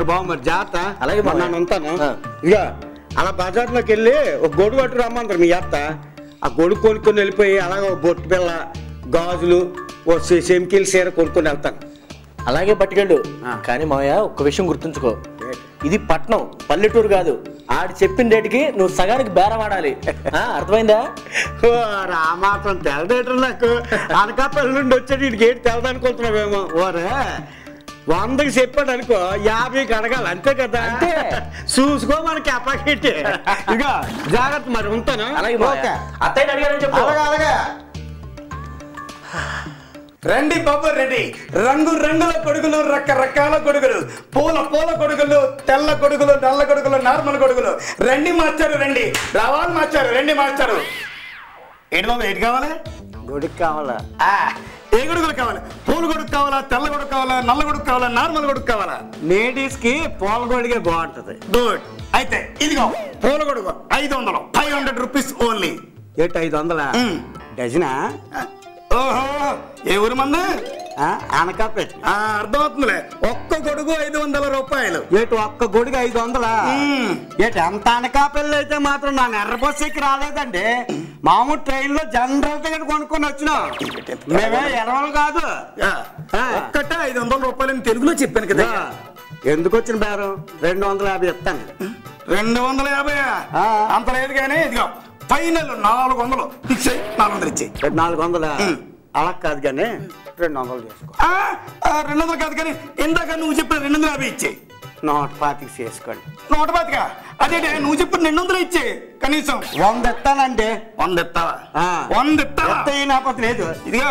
బావ మరి జాగ్రత్త అలాగే బావ. మరి నేను ఉంటాను ఆ. ఇక అలా బజార్లోకి వెళ్ళి ఒక గొడుగు పట్టు రమ్మంటారు మీ అత్త ఆ గొడుగు కొనుక్కొని వెళ్ళిపోయి అలాగే ఒక బొట్టు పిల్ల గాజులు ఓ సె- సెమికీల సీర కొనుక్కొని వెళ్తాను అలాగే పట్టుకెళ్ళు ఆ. కానీ మావయ్య ఒక్క విషయం గుర్తుంచుకో ఇది పట్నం పల్లెటూరు కాదు ఆడు చెప్పిన రేటుకి నువ్వు సగానికి బేరం ఆడాలి ఆ, అర్థమైందా ఓ, రా మాత్రం తెల్లడేటర్ నాకు అనకాపల్లి నుండి వచ్చాడు వీడికి ఏంటి తెలదనుకుంటున్నావేమో ఓరే వందకి చెప్పాడు అనుకో యాభైకి అడగాలి అంతే కదా అంతే. చూసుకో మన కెపాసిటీ ఇక జాగ్రత్త మరి ఉంటాను అలాగే మావయ్య. అత్తయ్యని అడిగానని చెప్పు అలాగే అలాగే రండి బాబు రండి రంగు రంగుల కొడుకులు రకరకాల కొడుకులు పూల పూల కొడుకులు తెల్ల కొడుకులు నల్ల కొడుకులు నార్మల్ కొడుకులు రండి మార్చారు రండి రావాలి మార్చారు రండి మార్చారు ఏంటి బాబు ఏంటి కావాలి గుడికి కావాలా ఆ, ఏ కొడుకులు కావాలి పూల కొడుకు కావాలా తెల్ల కొడుకు కావాలా నల్ల కొడుకు కావాలా నార్మల్ కొడుకు కావాలా లేడీస్ కి పూల గొడిగే బాగుంటది గుడ్ అయితే ఇదిగో పూల కొడుకు ఐదు వందలు ఫైవ్ హండ్రెడ్ రూపీస్ ఓన్లీ ఏంటి ఐదు వందలా మ్. డజనా ఓహో ఏ ఊరు మంది ఆ, అనకాపల్లి ఆ, అర్థమవుతుందిలే ఒక్క గొడుగు ఐదు వందల రూపాయలు ఏటు ఒక్క గుడికి ఐదు వందలా మ్. ఏటి అంత అనకాపల్లి అయితే మాత్రం నా ఎర్ర బస్సు ఎక్కి రాలేదండి మామూలు ట్రైన్ లో జనరల్ టికెట్ కొనుక్కొని వచ్చినాం మేమే ఎర్రవాళ్ళు కాదు ఆ, ఆ. ఒక్కటే ఐదు వందల రూపాయలని తెలుగులో చెప్పాను కదా ఆ, ఎందుకు వచ్చిన బేరం రెండు వందల యాభై ఇస్తాను రెండు వందల యాభై ఆ. అంత లేదు కానీ ఇదిగో ఫైనల్ నాలుగు వందలు ఫిక్స్ అయ్యి నాలుగు వందలు ఇచ్చేయి రెండు నాలుగు వందల మ్. అలా కాదు కానీ రెండు వందలు చేసుకో ఆ, ఆ, రెండు వందలు కాదు కానీ ఇందాక నువ్వు చెప్పిన రెండు వందల యాభై ఇచ్చేయి నూట పాతికి చేసుకోండి నూట పాతిక అదే నువ్వు చెప్పిన రెండు వందలు ఇచ్చే కనీసం వంద ఇస్తానండి వంద ఇస్తావా ఆ. వంద ఇస్తావా ఎంత ఈ నాపతి లేదు ఇదిగా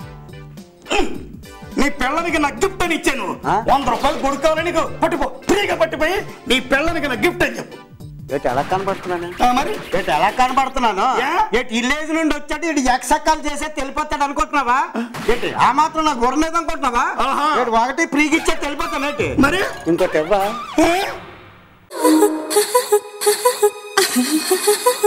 నీ పిల్లనికి నా గిఫ్ట్ అని ఇచ్చాను ఆ? వంద రూపాయలు కొడుకోవాలి నీకు పట్టుపో ఫ్రీగా పట్టిపోయి నీ పిల్లనికి నా గిఫ్ట్ అని చెప్పు ఏంటి ఎలా కనబడుతున్నాను ఆ, మరి ఏంటి ఎలా కనబడుతున్నాను యా? ఏంటి విలేజ్ నుండి వచ్చాడు ఇటు ఎక్సక్కాలు చేసే తెలిపోతాడు అనుకుంటున్నావా ఏంటి ఆ మాత్రం నాకు గుర్రలేదు అనుకుంటున్నావా ఆహా. ఏంటి ఒకటి ఫ్రీకి ఇచ్చే తెలిపోతాను ఏంటి మరి ఇంకోటి ఇవ్వా ఏ?